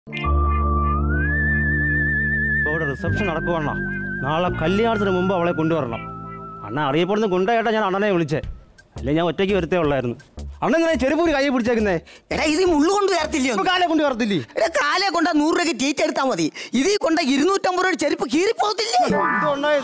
ഇപ്പോൾ ഇവിടെ റിസപ്ഷൻ നടക്കുവാണോ നാളെ കല്യാണത്തിന് മുമ്പ് അവളെ കൊണ്ടുവരണം അണ്ണ അറിയപ്പെടുന്ന ഗുണ്ടയായിട്ടാ ഞാൻ അണ്ണനെ വിളിച്ചേ അല്ലെ ഞാൻ ഒറ്റയ്ക്ക് വരുത്തേ ഉള്ളായിരുന്നു അണ്ണൻ ഇങ്ങനെ ചെരുപ്പൂരി കൈ പിടിച്ചേക്കുന്നേ എടാ ഇത് മുള്ളു കൊണ്ട് ചേർത്തില്ലയോ ഇപ്പൊ കാലെ കൊണ്ട് വരത്തില്ലേ എടാ കാലെ കൊണ്ട നൂറ് രൂപയ്ക്ക് ടീറ്റ് എടുത്താൽ മതി ഇതിൽ കൊണ്ട ഇരുന്നൂറ്റമ്പത് രൂപ ചെരുപ്പ് കീറിപ്പോകത്തില്ലേ എന്തോ ഉണ്ടായത്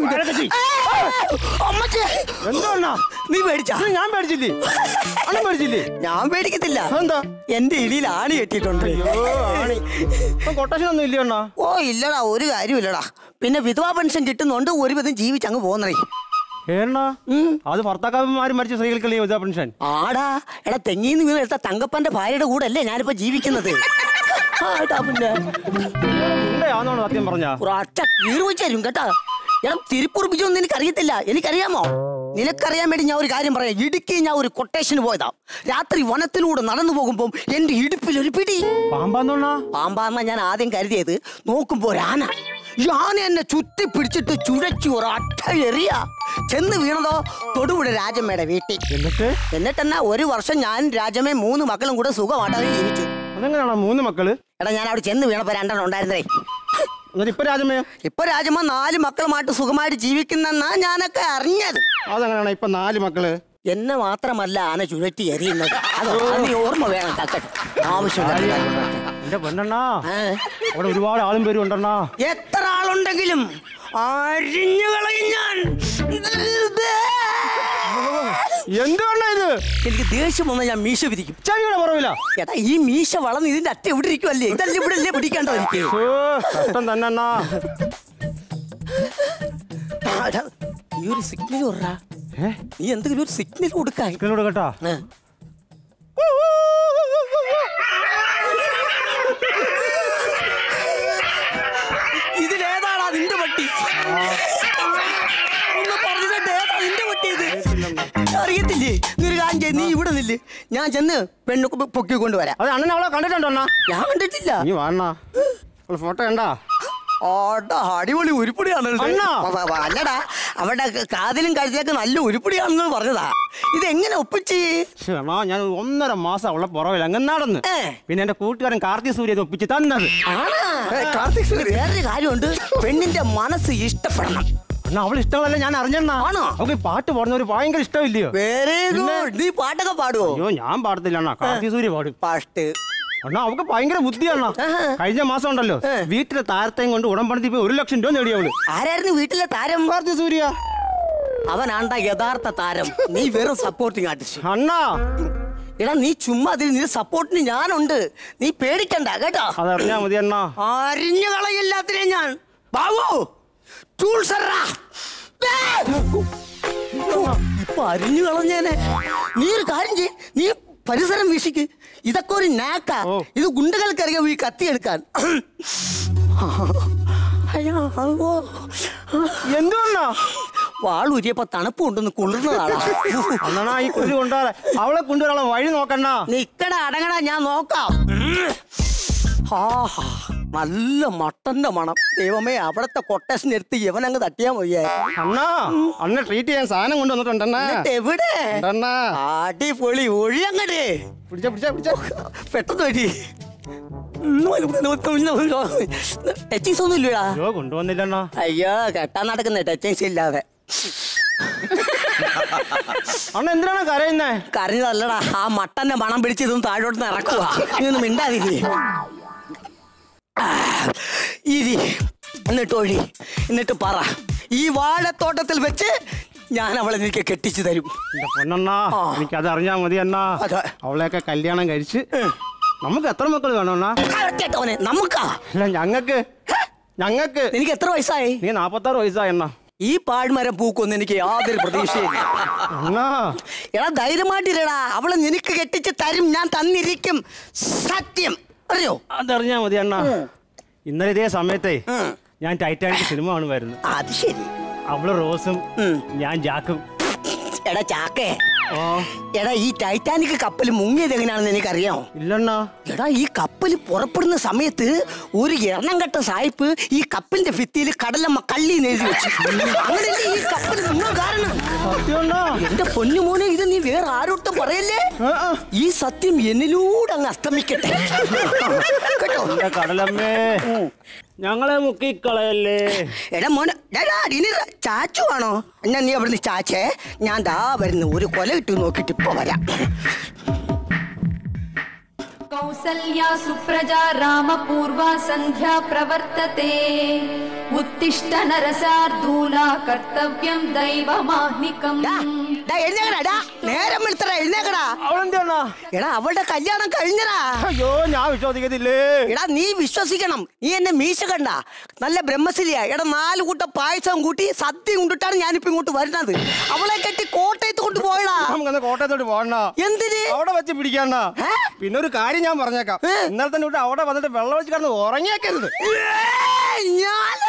അമ്മച്ചേ എന്തോ അണ്ണാ നീ പേടിച്ചാ ഇത് ഞാൻ പേടിച്ചില്ലേ അണ്ണൻ പേടിച്ചില്ലേ ഞാൻ പേടിക്കത്തില്ല എന്താ എന്റെ ഇടിയിൽ ആണി കെട്ടിയിട്ടുണ്ട് അയ്യോ ആണി ഇപ്പൊ കൊട്ടേഷൻ ഒന്നും ഇല്ലയോ അണ്ണാ ഓ ഇല്ലടാ ഒരു കാര്യമില്ലടാ പിന്നെ വിധവാ പെൻഷൻ കിട്ടുന്നുണ്ട് ഒരുവിധം ജീവിച്ചങ്ങ് പോന്നേ ഏണ്ണ അത് ഭർത്താക്കന്മാരും മരിച്ച സ്ത്രീകൾക്കല്ലേ വിധവാ പെൻഷൻ ആടാ എടാ തെങ്ങീന്ന് വീണ് എടുത്ത തങ്കപ്പന്റെ ഭാര്യയുടെ കൂടെ അല്ലേ ഞാനിപ്പോ ജീവിക്കുന്നത് ആടാ പിന്നെ ഗുണ്ടയാന്നോണോ സത്യം പറഞ്ഞാ ഒരൊറ്റ കീറ് വെച്ച് തരും കേട്ടാ എടാ തിരുപ്പുറപ്പിച്ചൊന്നും എനിക്കറിയത്തില്ല എനിക്കറിയാമോ നിനക്കറിയാൻ വേണ്ടി ഞാൻ ഒരു കാര്യം പറയാം ഇടുക്കി ഞാൻ ഒരു കൊട്ടേഷന് പോയതാ രാത്രി വനത്തിലൂടെ നടന്നു പോകുമ്പോൾ എന്റെ ഇടുപ്പിൽ ഒരു പിടി പാമ്പാന്നോണ്ണാ പാമ്പാന്ന ഞാൻ ആദ്യം കരുതിയത് നോക്കുമ്പോ ഒരു ആന ഈ ആന എന്നെ ചുറ്റി പിടിച്ചിട്ട് ചുഴച്ചു ഒരൊറ്റ എറിയ ചെന്ന് വീണതോ തൊടുപുഴ രാജമ്മയുടെ വീട്ടിൽ എന്നിട്ട് എന്നിട്ടെന്നാ ഒരു വർഷം ഞാൻ രാജമ്മയും മൂന്ന് മക്കളും കൂടെ സുഖമായിട്ടാണ് ജീവിച്ചു അതെങ്ങനെയാണോ മൂന്ന് മക്കള് എടാ ഞാൻ അവിടെ ചെന്ന് വീണപ്പോ രണ്ടെണ്ണം ഉണ്ടായിരുന്നേ എന്നിട്ട് ഇപ്പൊ രാജമയോ ഇപ്പൊ രാജമ്മ നാല് മക്കളുമായിട്ട് സുഖമായിട്ട് ജീവിക്കുന്നെന്നാ ഞാനൊക്കെ അറിഞ്ഞത് അതെങ്ങനെയാണ് ഇപ്പൊ നാല് മക്കള് എന്നെ മാത്രമല്ല ആന ചുഴറ്റി എറിയുന്നത് അത് അത് നീ ഓർമ്മ വേണം തക്കട്ടെ ആവശ്യമില്ല എന്റെ പെണ്ണെണ്ണാ ഏ? അവിടെ ഒരുപാട് ആളും പേരും ഉണ്ടെണ്ണാ എത്ര ആളുണ്ടെങ്കിലും അരിഞ്ഞു കളയും ഞാൻ എന്തുകൊണ്ടാ ഇത് എനിക്ക് ദേഷ്യം വന്നാൽ ഞാൻ മീശ വിരിക്കും ചെവിയുടെ പുറവില്ല ചേട്ടാ ഈ മീശ വളർന്ന് ഇതിന്റെ അറ്റ എവിടെ ഇരിക്കുമല്ലേ ഇതല്ലേ ഇവിടെ അല്ലേ പിടിക്കേണ്ടോ എനിക്ക് കഷ്ടം തന്നെ അണ്ണാ ആ, എടാ, നീ ഒരു സിഗ്നൽ കൊടുറാ ഏ നീ എന്തെങ്കിലും ഒരു സിഗ്നൽ കൊടുക്കാൻ ഇതിനോട് കേട്ടാ ഇതിലേതാടാ നിന്റെ പട്ടി ഒന്ന് പറഞ്ഞിട്ട് ഏതാ നിന്റെ പട്ടി ഇത് അറിയത്തില്ലേ നീ ഒരു കാര്യം ചെയ്യ്, നീ ഇവിടെ നില്ല് ഞാൻ ചെന്ന് പെണ്ണു പൊക്കിക്കൊണ്ട് വരാം അത് അണ്ണൻ അവളെ കണ്ടിട്ടുണ്ടോ അണ്ണാ ഞാൻ കണ്ടിട്ടില്ല നീ വാണ്ണാ ഫോട്ടോ കണ്ടാ ആടാ അടിപൊളി ഉരുപ്പിടിയാണല്ലോ അണ്ണാ. വ- വ- അല്ലടാ അവിടെ ക- കാതിലും കഴുത്തിലൊക്കെ നല്ല ഉരുപ്പിടിയാണെന്ന് പറഞ്ഞതാ ഇത് എങ്ങനെ ഒപ്പിച്ച് ശ്ശെ, അണ്ണാ ഞാൻ ഒന്നര മാസം അവളെ പുറവില്ല അങ്ങനെ നടന്ന് ഏ. പിന്നെ എന്റെ കൂട്ടുകാരൻ കാർത്തി സൂര്യ ഇത് ഒപ്പിച്ച് തന്നത് ആണാ? വേറൊരു കാര്യമുണ്ട് പെണ്ണിന്റെ മനസ്സ് ഇഷ്ടപ്പെടണം അണ്ണാ അവൾ ഇഷ്ടമല്ല ഞാൻ അറിഞ്ഞണ്ണാ ആണോ? അവൾക്ക് ഈ പാട്ട് പാടുന്നവര് ഭയങ്കര ഇഷ്ടമില്ലയോ വേറെ നീ പാട്ടൊക്കെ പാടുവോ അയ്യോ ഞാൻ പാടത്തില്ല അണ്ണാ കാർത്തി സൂര്യ പാടും പാട്ട് അണ്ണാ അവൾക്ക് ഭയങ്കര ബുദ്ധിയാണോ ആഹാ. കഴിഞ്ഞ മാസം ഉണ്ടല്ലോ ഏ. വീട്ടിലെ താരത്തെയും കൊണ്ട് ഉടമ്പണത്തി പോയി ഒരു ലക്ഷം രൂപ നേടി അവള് ആരായിരുന്നു വീട്ടിലെ താരം കാർത്തി സൂര്യ അവനാണ്ട യഥാർത്ഥ താരം നീ വെറും സപ്പോർട്ടിങ് ആർട്ടിസ്റ്റ് അണ്ണാ എടാ നീ ചുമ്മാ അതിൽ നീ സപ്പോർട്ടിന് ഞാനുണ്ട് നീ പേടിക്കണ്ട കേട്ടോ അതറിഞ്ഞാ മതി അണ്ണാ അറിഞ്ഞു കളയില്ലാത്തിനെ ഞാൻ ബാബു ടൂൾസ് ഇപ്പൊ അരിഞ്ഞു കളഞ്ഞേനെ നീ ഒരു കാര്യം ചെയ് നീ പരിസരം വീക്ഷിക്ക് ഇതൊക്കെ ഒരു നാക്കാ ഓ. ഇത് ഗുണ്ടകൾക്കറിയാം ഈ കത്തി എടുക്കാൻ അയ്യോ അയ്യോ. എന്തുകൊണ്ടാ വാളൂരിയപ്പോ തണുപ്പ് കൊണ്ടൊന്ന് കുളിർന്നതാടാ അണ്ണാ ഈ കുരു കൊണ്ടുവരാ അവളെ കൊണ്ടുവരാനുള്ള വഴി നോക്കണ്ണ നിക്കട അടങ്ങട ഞാൻ നോക്കാം ആഹാ, നല്ല മട്ടന്റെ മണം ദൈവമേ അവിടത്തെ കൊട്ടേഷൻ എടുത്ത് ഇവനങ്ങ് തട്ടിയാ മതിയേ അണ്ണാ അണ്ണ ട്രീറ്റ് ചെയ്യാൻ സാധനം കൊണ്ടുവന്നിട്ടുണ്ടെണ്ണ എന്നിട്ട് എവിടെ ഉണ്ടെണ്ണാ അടിപൊളി ഒഴിയങ്ങട് പിടിച്ച പിടിച്ച പിടിച്ച പെട്ടെന്ന് വരി ടച്ചിങ്സ് ഒന്നും ഇല്ലടാ അയ്യോ കൊണ്ടുവന്നില്ലണ്ണ അയ്യോ കെട്ടാൻ നടക്കുന്ന ടച്ചിങ്സ് ഇല്ലാതെ അണ്ണ എന്തിനാണ് കരയുന്നേ കരഞ്ഞതല്ലടാ ആ മട്ടന്റെ മണം പിടിച്ച് ഇതൊന്നും താഴോട്ട് ഇറക്കുക ഇതൊന്നും മിണ്ടാതില്ലേ ഇരി എന്നിട്ട് ഒഴി എന്നിട്ട് പറ ഈ വാഴത്തോട്ടത്തിൽ വെച്ച് ഞാൻ അവളെ നിനക്ക് കെട്ടിച്ചു തരും എന്റെ പൊന്നണ്ണാ ആ. എനിക്കത് അറിഞ്ഞാ മതി അണ്ണാ അതെ. അവളെയൊക്കെ കല്യാണം കഴിച്ച് നമുക്ക് എത്ര മക്കൾ വേണം അണ്ണാ കേട്ടവനെ നമുക്കാ അല്ല ഞങ്ങക്ക് ഞങ്ങക്ക് എനിക്ക് എത്ര വയസ്സായി നീ നാപ്പത്താറ് വയസ്സായ അണ്ണ ഈ പാഴ്മരം പൂക്കൊന്നും എനിക്ക് യാതൊരു പ്രതീക്ഷയില്ല അണ്ണാ എടാ ധൈര്യമായിട്ടില്ലടാ അവളെ നിനക്ക് കെട്ടിച്ച് തരും ഞാൻ തന്നിരിക്കും സത്യം അറിയോ അതറിഞ്ഞാ മതി അണ്ണ ഇന്നലെ ഇതേ സമയത്തെ ഉം. ഞാൻ ടൈറ്റാനിക് സിനിമ കാണുമായിരുന്നു അത് ശരി അവള് റോസും ഉം. ഞാൻ ജാക്കും എടാ ചാക്കേ ഓ എടാ ഈ ടൈറ്റാനിക് കപ്പൽ മുങ്ങിയത് എങ്ങനെയാണെന്ന് എനിക്കറിയാമോ ഇല്ലണ്ണാ എടാ ഈ കപ്പൽ പുറപ്പെടുന്ന സമയത്ത് ഒരു എണ്ണം കെട്ട സായിപ്പ് ഈ കപ്പലിന്റെ ഭിത്തിയിൽ കടലമ്മ കള്ളി എഴുതി വെച്ചു അങ്ങനെയല്ലേ ഈ കപ്പൽ മുങ്ങാൻ കാരണം സത്യമുണ്ടോ എന്റെ പൊന്നു മോനെ ഇത് നീ വേറെ ആരോട്ട് അബദ്ധം പറയല്ലേ ഈ സത്യം എന്നിലൂടെ അങ്ങ് അസ്തമിക്കട്ടെ കേട്ടോ എന്റെ കടലമ്മേ ഞങ്ങളെ മുക്കിക്കളയല്ലേ എടാ മോനെ ഡാ ഇനി ചാച്ചു ആണോ എന്നാ നീ അവിടുന്ന് ചാച്ചേ ഞാൻ ദാ വരുന്നു ഒരു കൊല ഇട്ട് നോക്കിട്ട് ഇപ്പൊ വരാം कौसल्या सुप्रजा रामपूर्वा सन्ध्या प्रवर्तते उत्तिष्ठ नरसार्धूला कर्तव्यं दैवमाह्निकम् ഡാ, ഡാ, എഴുന്നേക്കടാ ഡാ നേരം വിളിത്തടാ എഴുന്നേക്കടാ അവളെന്താ എടാ അവളുടെ കല്യാണം കഴിഞ്ഞടാ അയ്യോ ഞാൻ വിശ്വസിക്കത്തില്ലേ എടാ നീ വിശ്വസിക്കണം നീ എന്നെ മീശ കണ്ട നല്ല ബ്രഹ്മശിലിയ എടാ നാല് കൂട്ട പായസം കൂട്ടി സദ്യ കൊണ്ടിട്ടാണ് ഞാനിപ്പോ ഇങ്ങോട്ട് വരുന്നത് അവളെ കെട്ടി കോട്ടയത്ത് കൊണ്ടുപോയടാ നമുക്കെന്നാ കോട്ടയത്തോട്ട് പോകണ എന്തിന് അവിടെ വെച്ച് പിടിക്കണ ഏ? പിന്നെ ഒരു കാര്യം ഞാൻ പറഞ്ഞേക്കാം ഏ? ഇന്നലെ തന്നെ ഇവിടെ അവിടെ വന്നിട്ട് വെള്ളം വെച്ച് കിടന്ന് ഉറങ്ങിയേക്കരുത് ഏയ്, ഞാൻ